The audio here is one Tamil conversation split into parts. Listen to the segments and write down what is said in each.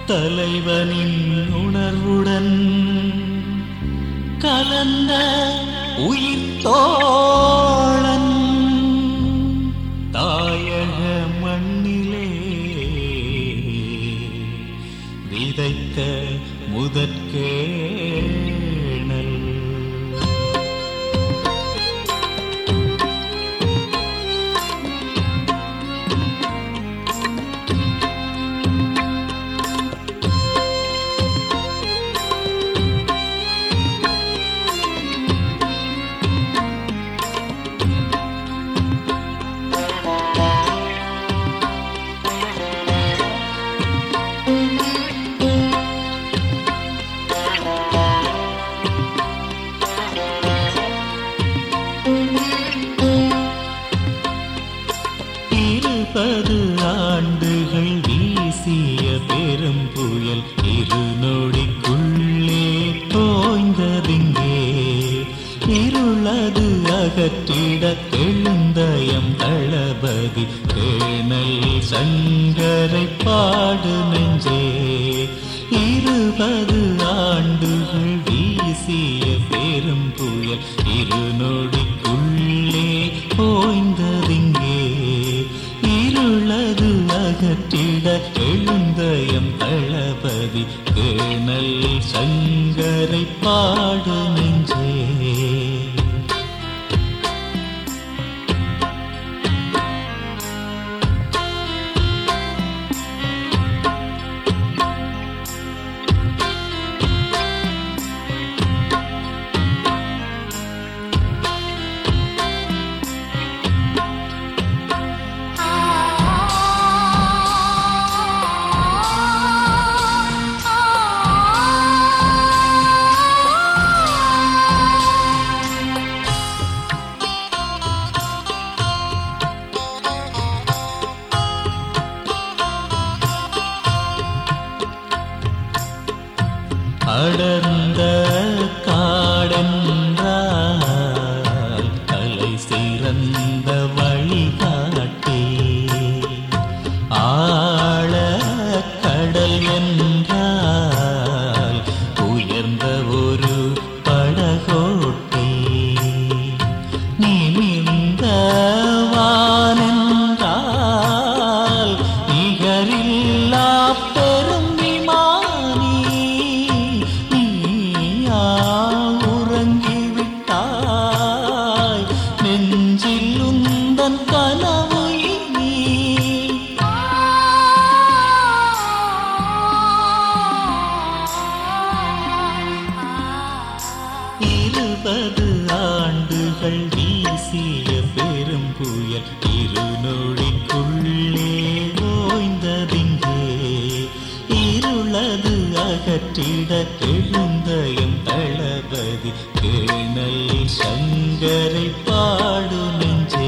தலைவனின் உணர்வுடன் கலந்த உயிர் தோழன் தாயக மண்ணிலே விதைத்த முதற்கேணல் இருபது ஆண்டுகள் வீசிய பெரும் புயல் இரு நொடிக்குள்ளே தோய்ந்ததிங்கே இருளது அகற்றிட எழுந்தயம் தளபதி கேணல் சங்கரை பாடு நெஞ்சே இருபது ஆண்டுகள் வீசிய பெரும் புயல் இரு நொடிக்குள்ளே ஓய்ந்ததிங்கே இருளது அகற்றிட எழுந்தயம் தளபதி கேணல் சங்கரை பாடு நெஞ்சே அடர்ந்த காடென்றால் கலை சிறந்த வழிகாட்டி ஆழ கடல் என்றால் உயர்ந்த ஒரு படகோட்டி நிமிர்ந்த வானென்றால் நிகரில்லா பெரும் விமானி நீயா உறங்கிவிட்டாய் நெஞ்சில் உந்தன் கனவு நீ இருபது ஆண்டுகள் வீசிய பெரும் புயல் இரு நொடிக்குள்ளே ஓய்ந்ததிங்கே இருளது அகற்றிட எழுந்தயம் தளபதி கேணல் சங்கரை பாடு நெஞ்சே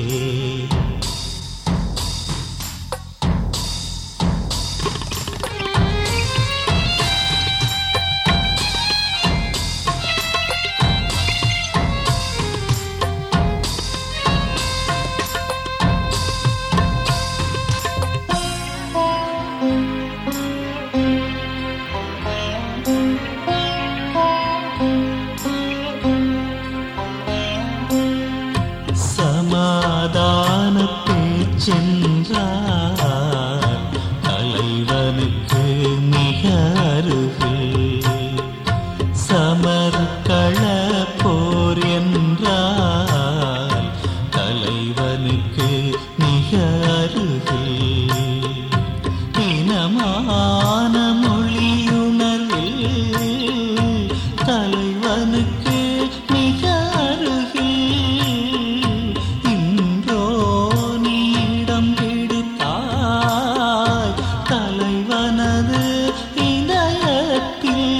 சமாதான பேச்சென்றார் தலைவனுக்கு மிக அருகில் சமர்கள போர் என்றால் தலைவனுக்கு மிக அருகில் இனமான மொழியுணர்வில் தலைவனுக்கு மிக அருகில் இன்றோ நீடம் பிடித்தாய் தலைவனது இதயத்தில்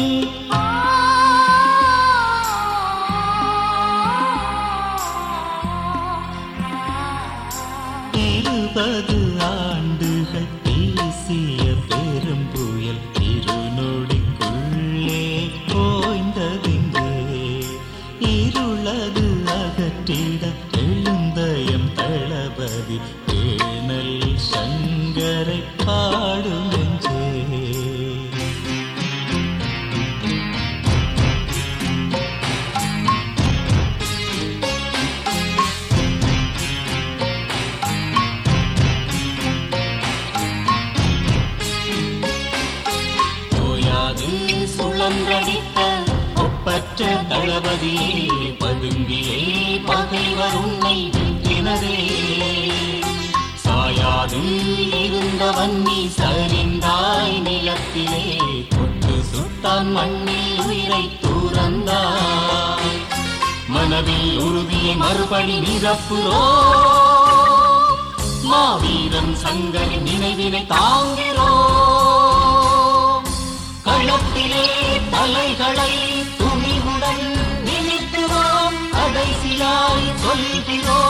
இருபது ஆண்டுகள் பேசிய பெரும் புயல் இருநொடிக்குள்ளே ஓய்ந்ததிங்கே இருளது அகற்றிட எழுந்தயம் தளபதி கேணல் சங்கரை பாடும் நெஞ்சே கொண்டவன் நீ சரிந்தாய் நிலத்திலே தொட்டு சுட்டான் மண்ணில் உயிரை தூரந்தாய் மனதில் உறுதியை மறுபடி நிரப்புறோ மாவீரன் சங்கரின் நினைவினை தாங்கிறோ களத்திலே தலைகளை துணிவுடன் நிமித்துவோம் கடைசியாய் சொல்கிறோம்